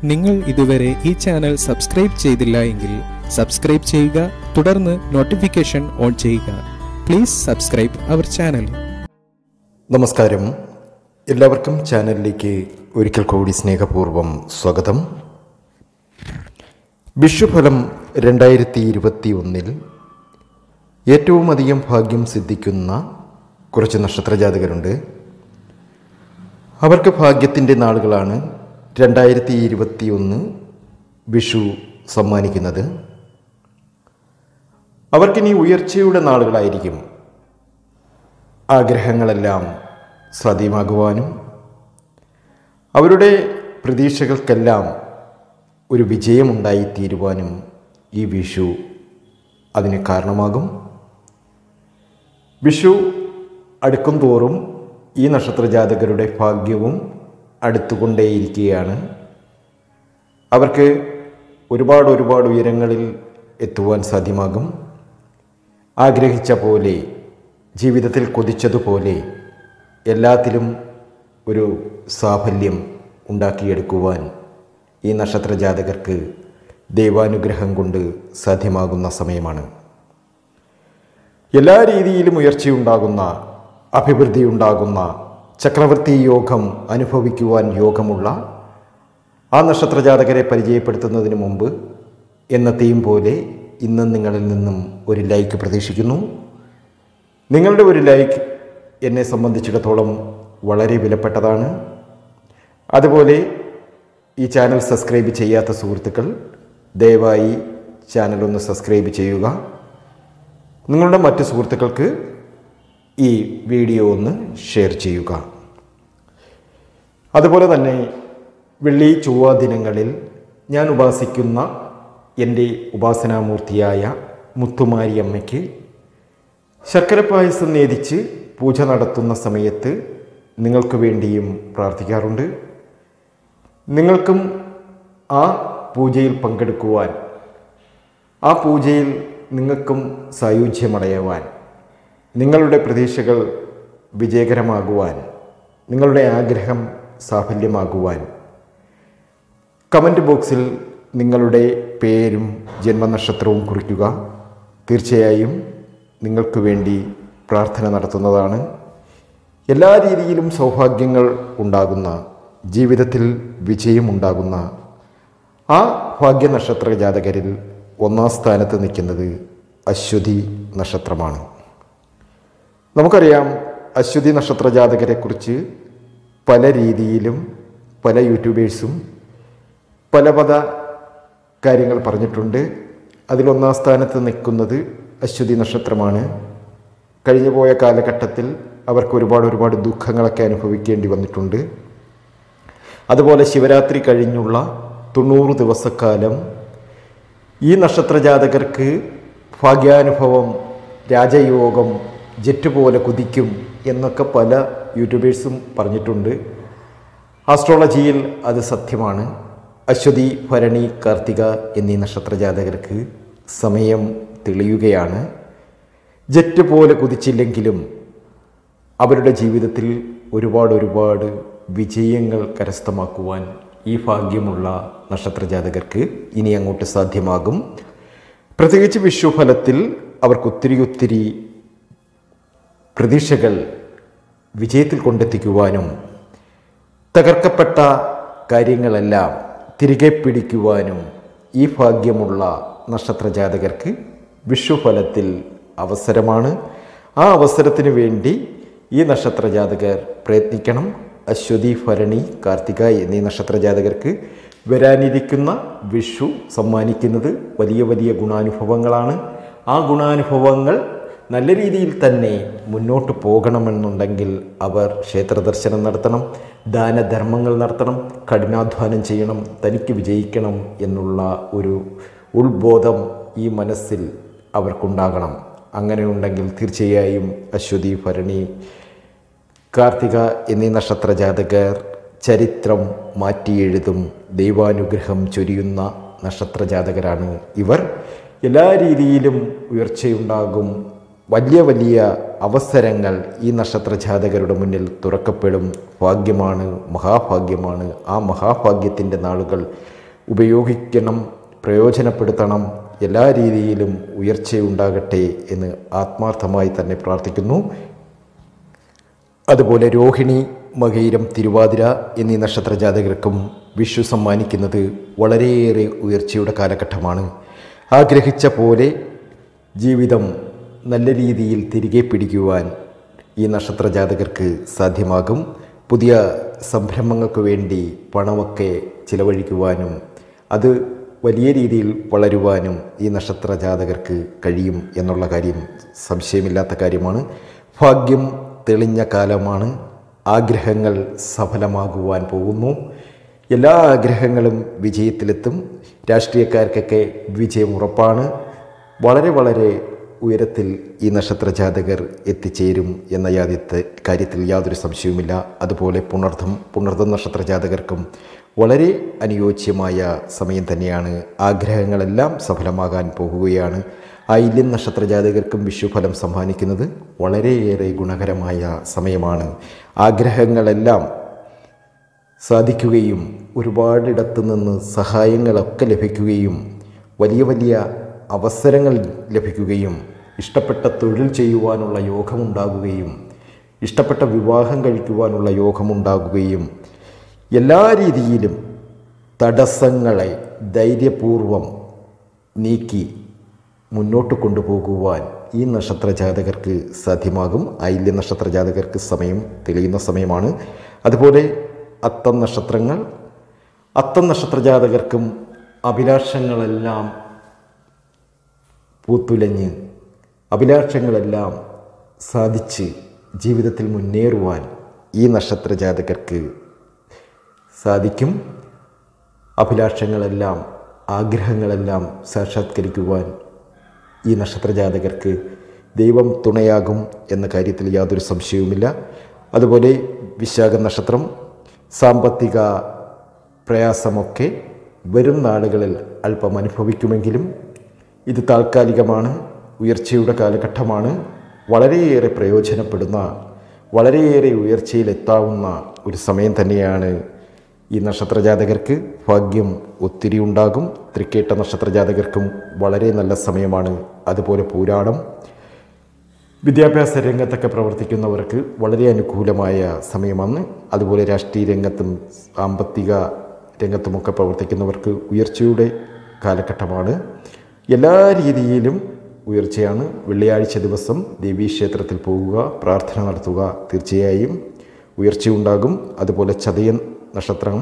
നിങ്ങൾ ഇതുവരെ ഈ ചാനൽ സബ്സ്ക്രൈബ് ചെയ്തില്ല എങ്കിൽ സബ്സ്ക്രൈബ് ചെയ്യുക തുടർന്ന് നോട്ടിഫിക്കേഷൻ ഓൺ ചെയ്യുക പ്ലീസ് സബ്സ്ക്രൈബ് അവർ ചാനൽ നമസ്കാരം എല്ലാവർക്കും ചാനലിലേക്ക് ഒരിക്കൽ കൂടി സ്നേഹപൂർവ്വം സ്വാഗതം വിഷുഫലം രണ്ടായിരത്തി ഇരുപത്തി ഒന്നിൽ ഏറ്റവും അധികം ഭാഗ്യം സിദ്ധിക്കുന്ന കുറച്ച് നക്ഷത്രജാതകരുണ്ട് അവർക്ക് ഭാഗ്യത്തിൻ്റെ നാളുകളാണ് രണ്ടായിരത്തി ഇരുപത്തി ഒന്ന് വിഷു സമ്മാനിക്കുന്നത് അവർക്കിനി ഉയർച്ചയുടെ നാളുകളായിരിക്കും ആഗ്രഹങ്ങളെല്ലാം സാധ്യമാകുവാനും അവരുടെ പ്രതീക്ഷകൾക്കെല്ലാം ഒരു വിജയമുണ്ടായിത്തീരുവാനും ഈ വിഷു അതിന് കാരണമാകും വിഷു അടുക്കും തോറും ഈ നക്ഷത്രജാതകരുടെ ഭാഗ്യവും അടുത്തുകൊണ്ടേയിരിക്കുകയാണ് അവർക്ക് ഒരുപാട് ഒരുപാട് ഉയരങ്ങളിൽ എത്തുവാൻ സാധ്യമാകും ആഗ്രഹിച്ച പോലെ ജീവിതത്തിൽ കൊതിച്ചതുപോലെ എല്ലാത്തിലും ഒരു സാഫല്യം ഉണ്ടാക്കിയെടുക്കുവാൻ ഈ നക്ഷത്ര ജാതകർക്ക് ദൈവാനുഗ്രഹം കൊണ്ട് സാധ്യമാകുന്ന സമയമാണ് എല്ലാ രീതിയിലും ഉയർച്ചയുണ്ടാകുന്ന അഭിവൃദ്ധി ഉണ്ടാകുന്ന ചക്രവർത്തി യോഗം അനുഭവിക്കുവാൻ യോഗമുള്ള ആ നക്ഷത്രജാതകരെ പരിചയപ്പെടുത്തുന്നതിന് മുമ്പ് എന്നത്തെയും പോലെ ഇന്ന് നിങ്ങളിൽ നിന്നും ഒരു ലൈക്ക് പ്രതീക്ഷിക്കുന്നു നിങ്ങളുടെ ഒരു ലൈക്ക് എന്നെ സംബന്ധിച്ചിടത്തോളം വളരെ വിലപ്പെട്ടതാണ് അതുപോലെ ഈ ചാനൽ സബ്സ്ക്രൈബ് ചെയ്യാത്ത സുഹൃത്തുക്കൾ ദയവായി ചാനൽ ഒന്ന് സബ്സ്ക്രൈബ് ചെയ്യുക നിങ്ങളുടെ മറ്റ് സുഹൃത്തുക്കൾക്ക് ഈ വീഡിയോ ഒന്ന് ഷെയർ ചെയ്യുക അതുപോലെ തന്നെ വെള്ളി ചൊവ്വ ദിനങ്ങളിൽ ഞാൻ ഉപാസിക്കുന്ന എൻ്റെ ഉപാസനാമൂർത്തിയായ മുത്തുമാരി അമ്മയ്ക്ക് ശർക്കര പായസം നേദിച്ച് പൂജ നടത്തുന്ന സമയത്ത് നിങ്ങൾക്ക് വേണ്ടിയും പ്രാർത്ഥിക്കാറുണ്ട് നിങ്ങൾക്കും ആ പൂജയിൽ പങ്കെടുക്കുവാൻ ആ പൂജയിൽ നിങ്ങൾക്കും സായുജ്യമടയുവാൻ നിങ്ങളുടെ പ്രതീക്ഷകൾ വിജയകരമാകുവാൻ നിങ്ങളുടെ ആഗ്രഹം സാഫല്യമാകുവാൻ കമൻറ്റ് ബോക്സിൽ നിങ്ങളുടെ പേരും ജന്മനക്ഷത്രവും കുറിക്കുക തീർച്ചയായും നിങ്ങൾക്ക് വേണ്ടി പ്രാർത്ഥന നടത്തുന്നതാണ് എല്ലാ രീതിയിലും സൗഭാഗ്യങ്ങൾ ഉണ്ടാകുന്ന ജീവിതത്തിൽ വിജയമുണ്ടാകുന്ന ആ ഭാഗ്യനക്ഷത്ര ജാതകരിൽ ഒന്നാം സ്ഥാനത്ത് നിൽക്കുന്നത് അശ്വതി നക്ഷത്രമാണ് നമുക്കറിയാം അശ്വതി നക്ഷത്ര ജാതകരെക്കുറിച്ച് പല രീതിയിലും പല യൂട്യൂബേഴ്സും പല പല കാര്യങ്ങൾ പറഞ്ഞിട്ടുണ്ട് അതിലൊന്നാം സ്ഥാനത്ത് നിൽക്കുന്നത് അശ്വതി നക്ഷത്രമാണ് കഴിഞ്ഞു പോയ കാലഘട്ടത്തിൽ അവർക്ക് ഒരുപാട് ഒരുപാട് ദുഃഖങ്ങളൊക്കെ അനുഭവിക്കേണ്ടി വന്നിട്ടുണ്ട് അതുപോലെ ശിവരാത്രി കഴിഞ്ഞുള്ള തൊണ്ണൂറ് ദിവസക്കാലം ഈ നക്ഷത്രജാതകർക്ക് ഭാഗ്യാനുഭവം രാജയോഗം ജെറ്റ് പോലെ കുതിക്കും എന്നൊക്കെ പല യൂട്യൂബേഴ്സും പറഞ്ഞിട്ടുണ്ട് ആസ്ട്രോളജിയിൽ അത് സത്യമാണ് അശ്വതി ഭരണി കാർത്തിക എന്നീ നക്ഷത്രജാതകർക്ക് സമയം തെളിയുകയാണ് ജെറ്റ് പോലെ കുതിച്ചില്ലെങ്കിലും അവരുടെ ജീവിതത്തിൽ ഒരുപാട് ഒരുപാട് വിജയങ്ങൾ കരസ്ഥമാക്കുവാൻ ഈ ഭാഗ്യമുള്ള നക്ഷത്രജാതകർക്ക് ഇനി അങ്ങോട്ട് സാധ്യമാകും പ്രത്യേകിച്ച് വിഷുഫലത്തിൽ അവർക്ക് ഒത്തിരി ഒത്തിരി പ്രതീക്ഷകൾ വിജയത്തിൽ കൊണ്ടെത്തിക്കുവാനും തകർക്കപ്പെട്ട കാര്യങ്ങളെല്ലാം തിരികെ പിടിക്കുവാനും ഈ ഭാഗ്യമുള്ള നക്ഷത്രജാതകർക്ക് വിഷുഫലത്തിൽ അവസരമാണ് ആ അവസരത്തിന് വേണ്ടി ഈ നക്ഷത്രജാതകർ പ്രയത്നിക്കണം അശ്വതി ഭരണി കാർത്തിക എന്നീ നക്ഷത്രജാതകർക്ക് വരാനിരിക്കുന്ന വിഷു സമ്മാനിക്കുന്നത് വലിയ വലിയ ഗുണാനുഭവങ്ങളാണ് ആ ഗുണാനുഭവങ്ങൾ നല്ല രീതിയിൽ തന്നെ മുന്നോട്ട് പോകണമെന്നുണ്ടെങ്കിൽ അവർ ക്ഷേത്ര ദർശനം നടത്തണം ദാനധർമ്മങ്ങൾ നടത്തണം കഠിനാധ്വാനം ചെയ്യണം തനിക്ക് വിജയിക്കണം എന്നുള്ള ഒരു ഉത്ബോധം ഈ മനസ്സിൽ അവർക്കുണ്ടാകണം അങ്ങനെ ഉണ്ടെങ്കിൽ തീർച്ചയായും അശ്വതി ഭരണി കാർത്തിക എന്നീ നക്ഷത്ര ജാതകർ ചരിത്രം മാറ്റിയെഴുതും ദൈവാനുഗ്രഹം ചൊരിയുന്ന നക്ഷത്ര ജാതകരാണ് ഇവർ എല്ലാ രീതിയിലും ഉയർച്ചയുണ്ടാകും വലിയ വലിയ അവസരങ്ങൾ ഈ നക്ഷത്ര ജാതകരുടെ മുന്നിൽ തുറക്കപ്പെടും ഭാഗ്യമാണ് മഹാഭാഗ്യമാണ് ആ മഹാഭാഗ്യത്തിൻ്റെ നാളുകൾ ഉപയോഗിക്കണം പ്രയോജനപ്പെടുത്തണം എല്ലാ രീതിയിലും ഉയർച്ചയുണ്ടാകട്ടെ എന്ന് ആത്മാർത്ഥമായി തന്നെ പ്രാർത്ഥിക്കുന്നു അതുപോലെ രോഹിണി മകയിരം തിരുവാതിര എന്നീ നക്ഷത്ര ജാതകർക്കും വിഷു സമ്മാനിക്കുന്നത് വളരെയേറെ ഉയർച്ചയുടെ കാലഘട്ടമാണ് ആഗ്രഹിച്ച പോലെ ജീവിതം നല്ല രീതിയിൽ തിരികെ പിടിക്കുവാൻ ഈ നക്ഷത്ര ജാതകർക്ക് സാധ്യമാകും പുതിയ സംരംഭങ്ങൾക്ക് വേണ്ടി പണമൊക്കെ ചിലവഴിക്കുവാനും അത് വലിയ രീതിയിൽ വളരുവാനും ഈ നക്ഷത്ര ജാതകർക്ക് കഴിയും എന്നുള്ള കാര്യം സംശയമില്ലാത്ത കാര്യമാണ് ഭാഗ്യം തെളിഞ്ഞ കാലമാണ് ആഗ്രഹങ്ങൾ സഫലമാകുവാൻ പോകുന്നു എല്ലാ ആഗ്രഹങ്ങളും വിജയത്തിലെത്തും രാഷ്ട്രീയക്കാർക്കൊക്കെ വിജയം ഉറപ്പാണ് വളരെ വളരെ ഉയരത്തിൽ ഈ നക്ഷത്ര ജാതകർ എത്തിച്ചേരും എന്ന യാദ്യത്തെ കാര്യത്തിൽ യാതൊരു സംശയവുമില്ല അതുപോലെ പുണർദ്ധം പുണർദ്ധം നക്ഷത്ര ജാതകർക്കും വളരെ അനുയോജ്യമായ സമയം തന്നെയാണ് ആഗ്രഹങ്ങളെല്ലാം സഫലമാകാൻ പോകുകയാണ് ഐല്യൻ നക്ഷത്ര ജാതകർക്കും വിഷുഫലം സമ്മാനിക്കുന്നത് വളരെയേറെ ഗുണകരമായ സമയമാണ് ആഗ്രഹങ്ങളെല്ലാം സാധിക്കുകയും ഒരുപാടിടത്തു നിന്ന് സഹായങ്ങളൊക്കെ ലഭിക്കുകയും വലിയ വലിയ അവസരങ്ങൾ ലഭിക്കുകയും ഇഷ്ടപ്പെട്ട തൊഴിൽ ചെയ്യുവാനുള്ള യോഗമുണ്ടാകുകയും ഇഷ്ടപ്പെട്ട വിവാഹം കഴിക്കുവാനുള്ള യോഗമുണ്ടാകുകയും എല്ലാ രീതിയിലും തടസ്സങ്ങളെ ധൈര്യപൂർവം നീക്കി മുന്നോട്ട് കൊണ്ടുപോകുവാൻ ഈ നക്ഷത്ര ജാതകർക്ക് സാധ്യമാകും ഐല്യ നക്ഷത്ര ജാതകർക്ക് സമയം തെളിയുന്ന സമയമാണ് അതുപോലെ അത്തം നക്ഷത്രങ്ങൾ അത്തം നക്ഷത്ര ജാതകർക്കും അഭിലാഷങ്ങളെല്ലാം പൂത്തുലഞ്ഞ് അഭിലാഷങ്ങളെല്ലാം സാധിച്ച് ജീവിതത്തിൽ മുന്നേറുവാൻ ഈ നക്ഷത്ര ജാതകർക്ക് സാധിക്കും അഭിലാഷങ്ങളെല്ലാം ആഗ്രഹങ്ങളെല്ലാം സാക്ഷാത്കരിക്കുവാൻ ഈ നക്ഷത്ര ജാതകർക്ക് ദൈവം തുണയാകും എന്ന കാര്യത്തിൽ യാതൊരു സംശയവുമില്ല അതുപോലെ വിശാഖ നക്ഷത്രം സാമ്പത്തിക പ്രയാസമൊക്കെ വരും നാളുകളിൽ അല്പം അനുഭവിക്കുമെങ്കിലും ഇത് താൽക്കാലികമാണ് ഉയർച്ചയുടെ കാലഘട്ടമാണ് വളരെയേറെ പ്രയോജനപ്പെടുന്ന വളരെയേറെ ഉയർച്ചയിലെത്താവുന്ന ഒരു സമയം തന്നെയാണ് ഈ നക്ഷത്ര ജാതകർക്ക് ഭാഗ്യം ഒത്തിരി ഉണ്ടാകും തൃക്കേട്ട നക്ഷത്ര ജാതകർക്കും വളരെ നല്ല സമയമാണ് അതുപോലെ പൂരാടം വിദ്യാഭ്യാസ രംഗത്തൊക്കെ പ്രവർത്തിക്കുന്നവർക്ക് വളരെ അനുകൂലമായ സമയമാണ് അതുപോലെ രാഷ്ട്രീയ രംഗത്തും സാമ്പത്തിക രംഗത്തുമൊക്കെ പ്രവർത്തിക്കുന്നവർക്ക് ഉയർച്ചയുടെ കാലഘട്ടമാണ് എല്ലാ രീതിയിലും ഉയർച്ചയാണ് വെള്ളിയാഴ്ച ദിവസം ദേവീക്ഷേത്രത്തിൽ പോകുക പ്രാർത്ഥന നടത്തുക തീർച്ചയായും ഉയർച്ചയുണ്ടാകും അതുപോലെ ചതയൻ നക്ഷത്രം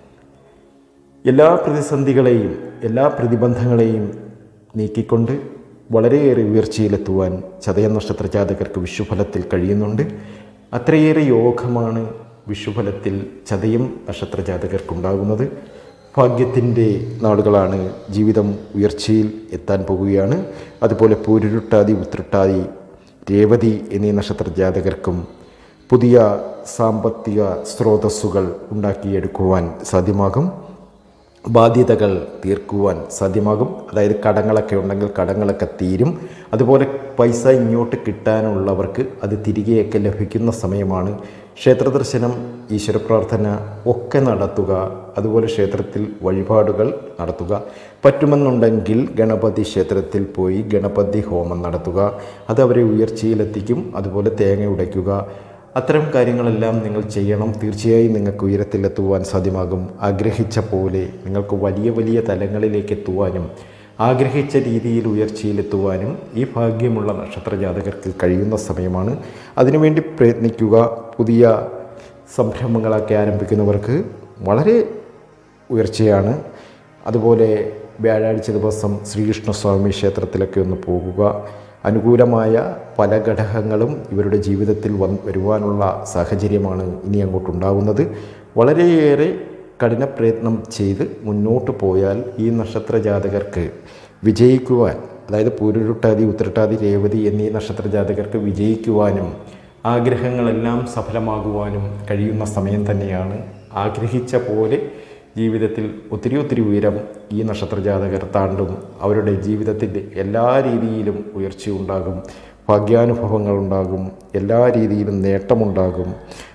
എല്ലാ പ്രതിസന്ധികളെയും എല്ലാ പ്രതിബന്ധങ്ങളെയും നീക്കിക്കൊണ്ട് വളരെയേറെ ഉയർച്ചയിലെത്തുവാൻ ചതയൻ നക്ഷത്ര ജാതകർക്ക് വിഷുഫലത്തിൽ കഴിയുന്നുണ്ട് അത്രയേറെ യോഗമാണ് വിഷുഫലത്തിൽ ചതയം നക്ഷത്ര ജാതകർക്കുണ്ടാകുന്നത് ഭാഗ്യത്തിൻ്റെ നാളുകളാണ് ജീവിതം ഉയർച്ചയിൽ എത്താൻ പോകുകയാണ് അതുപോലെ പൂരുരുട്ടാതി ഉത്രട്ടാതി രേവതി എന്നീ നക്ഷത്ര ജാതകർക്കും പുതിയ സാമ്പത്തിക സ്രോതസ്സുകൾ ഉണ്ടാക്കിയെടുക്കുവാൻ സാധ്യമാകും ബാധ്യതകൾ തീർക്കുവാൻ സാധ്യമാകും അതായത് കടങ്ങളൊക്കെ ഉണ്ടെങ്കിൽ കടങ്ങളൊക്കെ തീരും അതുപോലെ പൈസ ഇങ്ങോട്ട് കിട്ടാനുള്ളവർക്ക് അത് തിരികെയൊക്കെ ലഭിക്കുന്ന സമയമാണ് ക്ഷേത്ര ദർശനം ഈശ്വര പ്രാർത്ഥന ഒക്കെ നടത്തുക അതുപോലെ ക്ഷേത്രത്തിൽ വഴിപാടുകൾ നടത്തുക പറ്റുമെന്നുണ്ടെങ്കിൽ ഗണപതി ക്ഷേത്രത്തിൽ പോയി ഗണപതി ഹോമം നടത്തുക അത് അവരെ ഉയർച്ചയിലെത്തിക്കും അതുപോലെ തേങ്ങ ഉടയ്ക്കുക അത്തരം കാര്യങ്ങളെല്ലാം നിങ്ങൾ ചെയ്യണം തീർച്ചയായും നിങ്ങൾക്ക് ഉയരത്തിലെത്തുവാൻ സാധ്യമാകും ആഗ്രഹിച്ച പോലെ നിങ്ങൾക്ക് വലിയ വലിയ തലങ്ങളിലേക്ക് എത്തുവാനും ആഗ്രഹിച്ച രീതിയിൽ ഉയർച്ചയിലെത്തുവാനും ഈ ഭാഗ്യമുള്ള നക്ഷത്ര ജാതകർക്ക് കഴിയുന്ന സമയമാണ് അതിനുവേണ്ടി പ്രയത്നിക്കുക പുതിയ സംരംഭങ്ങളൊക്കെ ആരംഭിക്കുന്നവർക്ക് വളരെ ഉയർച്ചയാണ് അതുപോലെ വ്യാഴാഴ്ച ദിവസം ശ്രീകൃഷ്ണസ്വാമി ക്ഷേത്രത്തിലൊക്കെ ഒന്ന് പോകുക അനുകൂലമായ പല ഘടകങ്ങളും ഇവരുടെ ജീവിതത്തിൽ വന്ന് വരുവാനുള്ള സാഹചര്യമാണ് ഇനി അങ്ങോട്ടുണ്ടാകുന്നത് വളരെയേറെ കഠിന പ്രയത്നം ചെയ്ത് മുന്നോട്ട് പോയാൽ ഈ നക്ഷത്ര ജാതകർക്ക് വിജയിക്കുവാൻ അതായത് പൂരുരുട്ടാതി ഉത്രട്ടാതി രേവതി എന്നീ നക്ഷത്ര ജാതകർക്ക് വിജയിക്കുവാനും ആഗ്രഹങ്ങളെല്ലാം സഫലമാകുവാനും കഴിയുന്ന സമയം തന്നെയാണ് ആഗ്രഹിച്ച പോലെ ജീവിതത്തിൽ ഒത്തിരി ഒത്തിരി ഉയരം ഈ നക്ഷത്ര ജാതകർ താണ്ടും അവരുടെ ജീവിതത്തിൻ്റെ എല്ലാ രീതിയിലും ഉയർച്ചയുണ്ടാകും ഭാഗ്യാനുഭവങ്ങൾ ഉണ്ടാകും എല്ലാ രീതിയിലും നേട്ടമുണ്ടാകും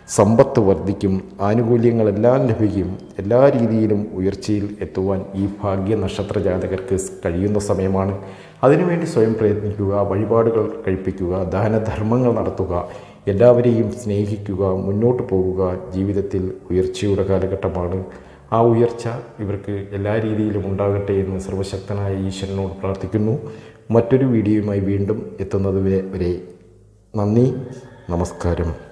സമ്പത്ത് വർദ്ധിക്കും ആനുകൂല്യങ്ങളെല്ലാം ലഭിക്കും എല്ലാ രീതിയിലും ഉയർച്ചയിൽ എത്തുവാൻ ഈ ഭാഗ്യ നക്ഷത്ര ജാതകർക്ക് കഴിയുന്ന സമയമാണ് അതിനുവേണ്ടി സ്വയം പ്രയത്നിക്കുക വഴിപാടുകൾ കഴിപ്പിക്കുക ദാനധർമ്മങ്ങൾ നടത്തുക എല്ലാവരെയും സ്നേഹിക്കുക മുന്നോട്ട് പോകുക ജീവിതത്തിൽ ഉയർച്ചയുടെ കാലഘട്ടമാണ് ആ ഉയർച്ച ഇവർക്ക് എല്ലാ രീതിയിലും ഉണ്ടാകട്ടെ എന്ന് സർവശക്തനായ ഈശ്വരനോട് പ്രാർത്ഥിക്കുന്നു മറ്റൊരു വീഡിയോയുമായി വീണ്ടും എത്തുന്നത് വരെ നന്ദി നമസ്കാരം